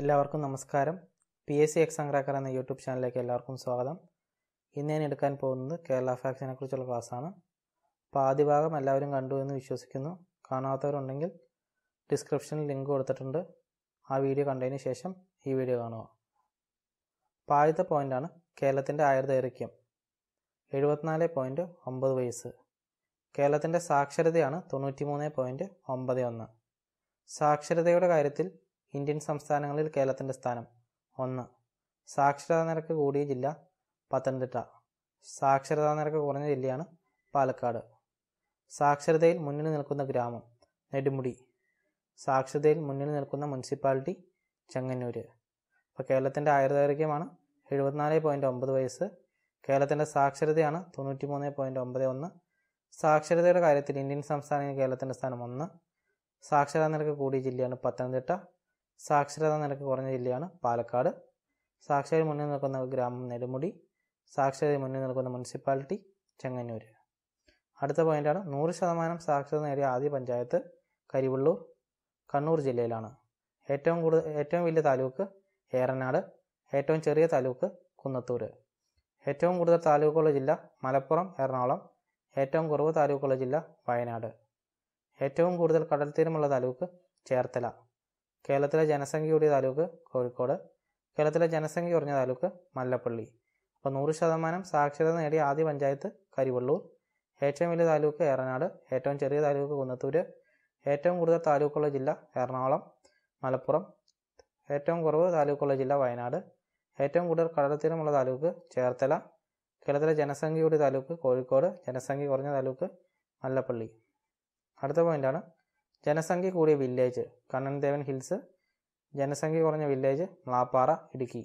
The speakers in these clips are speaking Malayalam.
എല്ലാവർക്കും നമസ്കാരം P S C exam cracker എന്ന യൂട്യൂബ് ചാനലിലേക്ക് എല്ലാവർക്കും സ്വാഗതം ഇന്ന് ഞാൻ എടുക്കാൻ പോകുന്നത് കേരള ഫാക്സിനെ കുറിച്ചുള്ള ക്ലാസ്സാണ് അപ്പോൾ ആദ്യ ഭാഗം എല്ലാവരും കണ്ടു എന്ന് വിശ്വസിക്കുന്നു കാണാത്തവരുണ്ടെങ്കിൽ ഡിസ്ക്രിപ്ഷനിൽ ലിങ്ക് കൊടുത്തിട്ടുണ്ട് ആ വീഡിയോ കണ്ടതിന് ശേഷം ഈ വീഡിയോ കാണുക അപ്പോൾ ആദ്യത്തെ പോയിൻ്റാണ് കേരളത്തിൻ്റെ ആയുർദൈർഘ്യം എഴുപത്തിനാല് പോയിൻറ്റ് ഒമ്പത് വയസ്സ് കേരളത്തിൻ്റെ സാക്ഷരതയാണ് തൊണ്ണൂറ്റി മൂന്ന് പോയിൻറ്റ് ഒമ്പത് ഒന്ന് സാക്ഷരതയുടെ കാര്യത്തിൽ ഇന്ത്യൻ സംസ്ഥാനങ്ങളിൽ കേരളത്തിൻ്റെ സ്ഥാനം ഒന്ന് സാക്ഷരതാ നിരക്ക് കൂടിയ ജില്ല പത്തനംതിട്ട സാക്ഷരതാ നിരക്ക് കുറഞ്ഞ ജില്ലയാണ് പാലക്കാട് സാക്ഷരതയിൽ മുന്നിൽ നിൽക്കുന്ന ഗ്രാമം നെടുമുടി സാക്ഷരതയിൽ മുന്നിൽ നിൽക്കുന്ന മുനിസിപ്പാലിറ്റി ചെങ്ങന്നൂർ അപ്പോൾ കേരളത്തിൻ്റെ ആയുർദൈർഘ്യമാണ് എഴുപത്തിനാല് പോയിൻറ്റ് ഒമ്പത് വയസ്സ് കേരളത്തിൻ്റെ സാക്ഷരതയാണ് തൊണ്ണൂറ്റി മൂന്ന് പോയിൻറ്റ് ഒമ്പത് ഒന്ന് സാക്ഷരതയുടെ കാര്യത്തിൽ ഇന്ത്യൻ സംസ്ഥാനങ്ങളിൽ കേരളത്തിൻ്റെ സ്ഥാനം ഒന്ന് സാക്ഷരതാ നിരക്ക് കൂടിയ ജില്ലയാണ് പത്തനംതിട്ട സാക്ഷരതാ നിരക്ക് കുറഞ്ഞ ജില്ലയാണ് പാലക്കാട് സാക്ഷരത മുന്നിൽ നിൽക്കുന്ന ഗ്രാമം നെടുമുടി സാക്ഷരത മുന്നിൽ നിൽക്കുന്ന മുനിസിപ്പാലിറ്റി ചെങ്ങന്നൂർ അടുത്ത പോയിന്റാണ് നൂറ് ശതമാനം സാക്ഷരത നേടിയ ആദ്യ പഞ്ചായത്ത് കരിവള്ളൂർ കണ്ണൂർ ജില്ലയിലാണ് ഏറ്റവും കൂടുതൽ ഏറ്റവും വലിയ താലൂക്ക് ഏറനാട് ഏറ്റവും ചെറിയ താലൂക്ക് കുന്നത്തൂർ ഏറ്റവും കൂടുതൽ താലൂക്കുള്ള ജില്ല മലപ്പുറം എറണാകുളം ഏറ്റവും കുറവ് താലൂക്കുള്ള ജില്ല വയനാട് ഏറ്റവും കൂടുതൽ കടൽത്തീരമുള്ള താലൂക്ക് ചേർത്തല കേരളത്തിലെ ജനസംഖ്യ കൂടിയ താലൂക്ക് കോഴിക്കോട് കേരളത്തിലെ ജനസംഖ്യ കുറഞ്ഞ താലൂക്ക് മല്ലപ്പള്ളി അപ്പോൾ നൂറ് ശതമാനം സാക്ഷരത നേടിയ ആദ്യ പഞ്ചായത്ത് കരിവള്ളൂർ ഏറ്റവും വലിയ താലൂക്ക് ഏറനാട് ഏറ്റവും ചെറിയ താലൂക്ക് കുന്നത്തൂർ ഏറ്റവും കൂടുതൽ താലൂക്കുള്ള ജില്ല എറണാകുളം മലപ്പുറം ഏറ്റവും കുറവ് താലൂക്കുള്ള ജില്ല വയനാട് ഏറ്റവും കൂടുതൽ കടൽത്തീരമുള്ള താലൂക്ക് ചേർത്തല കേരളത്തിലെ ജനസംഖ്യ കൂടിയ താലൂക്ക് കോഴിക്കോട് ജനസംഖ്യ കുറഞ്ഞ താലൂക്ക് മല്ലപ്പള്ളി അടുത്ത പോയിന്റാണ് ജനസംഖ്യ കൂടിയ വില്ലേജ് കണ്ണൻദേവൻ ഹിൽസ് ജനസംഖ്യ കുറഞ്ഞ വില്ലേജ് മ്ലാപ്പാറ ഇടുക്കി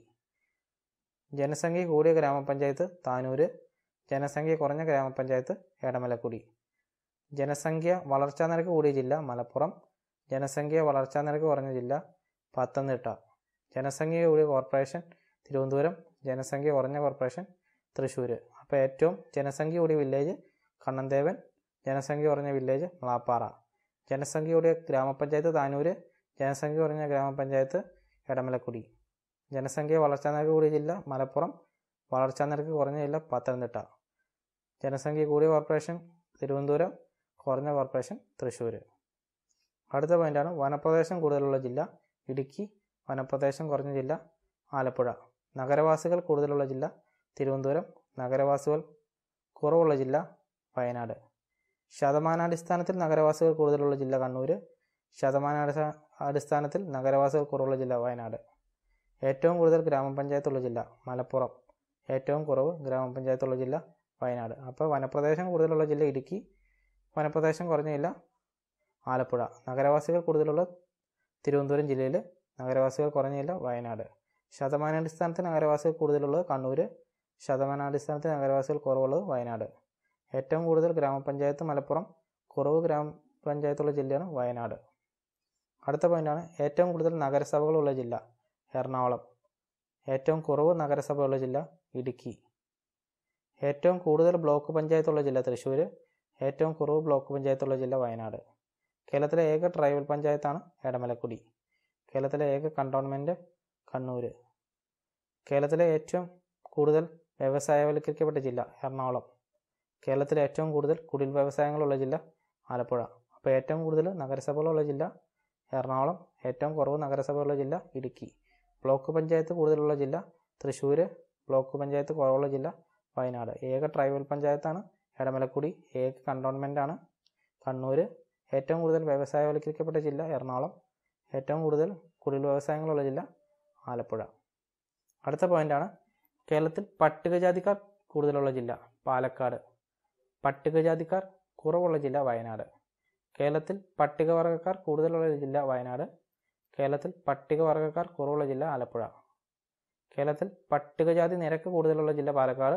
ജനസംഖ്യ കൂടിയ ഗ്രാമപഞ്ചായത്ത് താനൂര് ജനസംഖ്യ കുറഞ്ഞ ഗ്രാമപഞ്ചായത്ത് എടമലക്കുടി ജനസംഖ്യ വളർച്ചാ നിരക്ക് കൂടിയ ജില്ല മലപ്പുറം ജനസംഖ്യ വളർച്ചാ നിരക്ക് കുറഞ്ഞ ജില്ല പത്തനംതിട്ട ജനസംഖ്യ കൂടിയ കോർപ്പറേഷൻ തിരുവനന്തപുരം ജനസംഖ്യ കുറഞ്ഞ കോർപ്പറേഷൻ തൃശ്ശൂർ അപ്പോൾ ഏറ്റവും ജനസംഖ്യ കൂടിയ വില്ലേജ് കണ്ണൻദേവൻ ജനസംഖ്യ കുറഞ്ഞ വില്ലേജ് മ്ലാപ്പാറ ജനസംഖ്യ കൂടിയ ഗ്രാമപഞ്ചായത്ത് താനൂര് ജനസംഖ്യ കുറഞ്ഞ ഗ്രാമപഞ്ചായത്ത് എടമലക്കുടി ജനസംഖ്യ വളർച്ചാ നിരക്ക് കൂടിയ ജില്ല മലപ്പുറം വളർച്ചാ നിരക്ക് കുറഞ്ഞ ജില്ല പത്തനംതിട്ട ജനസംഖ്യ കൂടിയ കോർപ്പറേഷൻ തിരുവനന്തപുരം കുറഞ്ഞ കോർപ്പറേഷൻ തൃശ്ശൂർ അടുത്ത പോയിന്റാണ് വനപ്രദേശം കൂടുതലുള്ള ജില്ല ഇടുക്കി വനപ്രദേശം കുറഞ്ഞ ജില്ല ആലപ്പുഴ നഗരവാസികൾ കൂടുതലുള്ള ജില്ല തിരുവനന്തപുരം നഗരവാസികൾ കുറവുള്ള ജില്ല വയനാട് ശതമാനാടിസ്ഥാനത്തിൽ നഗരവാസികൾ കൂടുതലുള്ള ജില്ല കണ്ണൂർ ശതമാനാടിസ്ഥാ അടിസ്ഥാനത്തിൽ നഗരവാസികൾ കുറവുള്ള ജില്ല വയനാട് ഏറ്റവും കൂടുതൽ ഗ്രാമപഞ്ചായത്തുള്ള ജില്ല മലപ്പുറം ഏറ്റവും കുറവ് ഗ്രാമപഞ്ചായത്തുള്ള ജില്ല വയനാട് അപ്പോൾ വനപ്രദേശം കൂടുതലുള്ള ജില്ല ഇടുക്കി വനപ്രദേശം കുറഞ്ഞ ജില്ല ആലപ്പുഴ നഗരവാസികൾ കൂടുതലുള്ള തിരുവനന്തപുരം ജില്ലയിൽ നഗരവാസികൾ കുറഞ്ഞ ജില്ല വയനാട് ശതമാനാടിസ്ഥാനത്തിൽ നഗരവാസികൾ കൂടുതലുള്ളത് കണ്ണൂർ ശതമാനാടിസ്ഥാനത്തിൽ നഗരവാസികൾ കുറവുള്ളത് വയനാട് ഏറ്റവും കൂടുതൽ ഗ്രാമപഞ്ചായത്ത് മലപ്പുറം കുറവ് ഗ്രാമപഞ്ചായത്തുള്ള ജില്ലയാണ് വയനാട് അടുത്ത പോയിന്റാണ് ഏറ്റവും കൂടുതൽ നഗരസഭകളുള്ള ജില്ല എറണാകുളം ഏറ്റവും കുറവ് നഗരസഭയുള്ള ജില്ല ഇടുക്കി ഏറ്റവും കൂടുതൽ ബ്ലോക്ക് പഞ്ചായത്തുള്ള ജില്ല തൃശ്ശൂർ ഏറ്റവും കുറവ് ബ്ലോക്ക് പഞ്ചായത്തുള്ള ജില്ല വയനാട് കേരളത്തിലെ ഏക ട്രൈബൽ പഞ്ചായത്താണ് എടമലക്കുടി കേരളത്തിലെ ഏക കണ്ടോൺമെൻറ്റ് കണ്ണൂർ കേരളത്തിലെ ഏറ്റവും കൂടുതൽ വ്യവസായവൽക്കരിക്കപ്പെട്ട ജില്ല എറണാകുളം കേരളത്തിലെ ഏറ്റവും കൂടുതൽ കുടിൽ വ്യവസായങ്ങളുള്ള ജില്ല ആലപ്പുഴ അപ്പോൾ ഏറ്റവും കൂടുതൽ നഗരസഭകളുള്ള ജില്ല എറണാകുളം ഏറ്റവും കുറവ് നഗരസഭയുള്ള ജില്ല ഇടുക്കി ബ്ലോക്ക് പഞ്ചായത്ത് കൂടുതലുള്ള ജില്ല തൃശ്ശൂർ ബ്ലോക്ക് പഞ്ചായത്ത് കുറവുള്ള ജില്ല വയനാട് ഏക ട്രൈബൽ പഞ്ചായത്താണ് എടമലക്കുടി ഏക കണ്ടോൺമെൻറ്റാണ് കണ്ണൂർ ഏറ്റവും കൂടുതൽ വ്യവസായവൽക്കരിക്കപ്പെട്ട ജില്ല എറണാകുളം ഏറ്റവും കൂടുതൽ കുടിൽ വ്യവസായങ്ങളുള്ള ജില്ല ആലപ്പുഴ അടുത്ത പോയിന്റാണ് കേരളത്തിൽ പട്ടികജാതിക്കാർ കൂടുതലുള്ള ജില്ല പാലക്കാട് പട്ടികജാതിക്കാർ കുറവുള്ള ജില്ല വയനാട് കേരളത്തിൽ പട്ടികവർഗക്കാർ കൂടുതലുള്ള ജില്ല വയനാട് കേരളത്തിൽ പട്ടികവർഗക്കാർ കുറവുള്ള ജില്ല ആലപ്പുഴ കേരളത്തിൽ പട്ടികജാതി നിരക്ക് കൂടുതലുള്ള ജില്ല പാലക്കാട്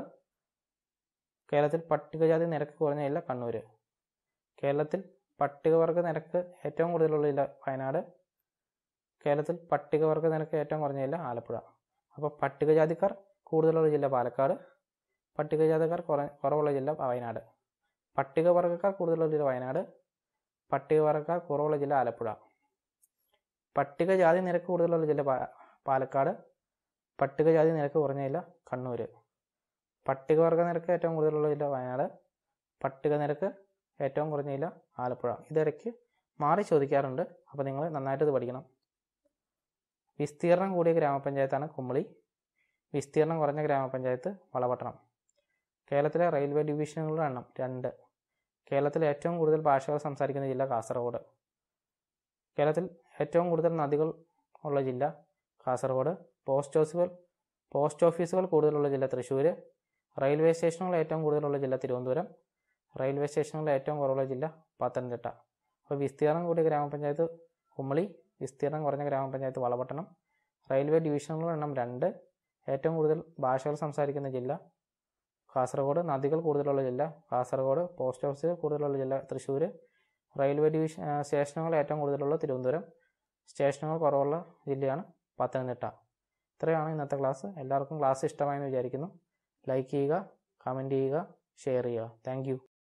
കേരളത്തിൽ പട്ടികജാതി നിരക്ക് കുറഞ്ഞ ജില്ല കണ്ണൂർ കേരളത്തിൽ പട്ടികവർഗ നിരക്ക് ഏറ്റവും കൂടുതലുള്ള ജില്ല വയനാട് കേരളത്തിൽ പട്ടികവർഗ നിരക്ക് ഏറ്റവും കുറഞ്ഞ ജില്ല ആലപ്പുഴ അപ്പോൾ പട്ടികജാതിക്കാർ കൂടുതലുള്ള ജില്ല പാലക്കാട് പട്ടികജാതിക്കാർ കുറ കുറവുള്ള ജില്ല വയനാട് പട്ടികവർഗക്കാർ കൂടുതലുള്ള ജില്ല വയനാട് പട്ടികവർഗക്കാർ കുറവുള്ള ജില്ല ആലപ്പുഴ പട്ടികജാതി നിരക്ക് കൂടുതലുള്ള ജില്ല പാ- പാലക്കാട് പട്ടികജാതി നിരക്ക് കുറഞ്ഞ ജില്ല കണ്ണൂർ പട്ടികവർഗ നിരക്ക് ഏറ്റവും കൂടുതലുള്ള ജില്ല വയനാട് പട്ടിക നിരക്ക് ഏറ്റവും കുറഞ്ഞ ജില്ല ആലപ്പുഴ ഇതിടയ്ക്ക് മാറി ചോദിക്കാറുണ്ട് അപ്പോൾ നിങ്ങൾ നന്നായിട്ട് ഇത് പഠിക്കണം വിസ്തീർണം കൂടിയ ഗ്രാമപഞ്ചായത്താണ് കുമ്പളി വിസ്തീർണം കുറഞ്ഞ ഗ്രാമപഞ്ചായത്ത് വളപട്ടണം കേരളത്തിലെ റെയിൽവേ ഡിവിഷനുകളുടെ എണ്ണം രണ്ട് കേരളത്തിൽ ഏറ്റവും കൂടുതൽ ഭാഷകൾ സംസാരിക്കുന്ന ജില്ല കാസർഗോഡ് കേരളത്തിൽ ഏറ്റവും കൂടുതൽ നദികൾ ഉള്ള ജില്ല കാസർഗോഡ് പോസ്റ്റ് ഓഫീസുകൾ പോസ്റ്റ് ഓഫീസുകൾ കൂടുതലുള്ള ജില്ല തൃശ്ശൂർ റെയിൽവേ സ്റ്റേഷനുകൾ ഏറ്റവും കൂടുതലുള്ള ജില്ല തിരുവനന്തപുരം റെയിൽവേ സ്റ്റേഷനുകൾ ഏറ്റവും കുറവുള്ള ജില്ല പത്തനംതിട്ട അപ്പോൾ വിസ്തീർണം കൂടിയ ഗ്രാമപഞ്ചായത്ത് കുമ്മളി വിസ്തീർണം കുറഞ്ഞ ഗ്രാമപഞ്ചായത്ത് വളപട്ടണം റെയിൽവേ ഡിവിഷനുകളുടെ എണ്ണം രണ്ട് ഏറ്റവും കൂടുതൽ ഭാഷകൾ സംസാരിക്കുന്ന ജില്ല കാസർഗോഡ് നദികൾ കൂടുതലുള്ള ജില്ല കാസർഗോഡ് പോസ്റ്റ് ഓഫീസുകൾ കൂടുതലുള്ള ജില്ല തൃശ്ശൂർ റെയിൽവേ ഡിവിഷൻ ആ, സ്റ്റേഷനുകൾ ഏറ്റവും കൂടുതലുള്ള തിരുവനന്തപുരം സ്റ്റേഷനുകൾ കുറവുള്ള ജില്ലയാണ് പത്തനംതിട്ട ഇത്രയാണ് ഇന്നത്തെ ക്ലാസ് എല്ലാവർക്കും ക്ലാസ് ഇഷ്ടമായെന്ന് വിചാരിക്കുന്നു ലൈക്ക് ചെയ്യുക കമൻറ്റ് ചെയ്യുക ഷെയർ ചെയ്യുക താങ്ക്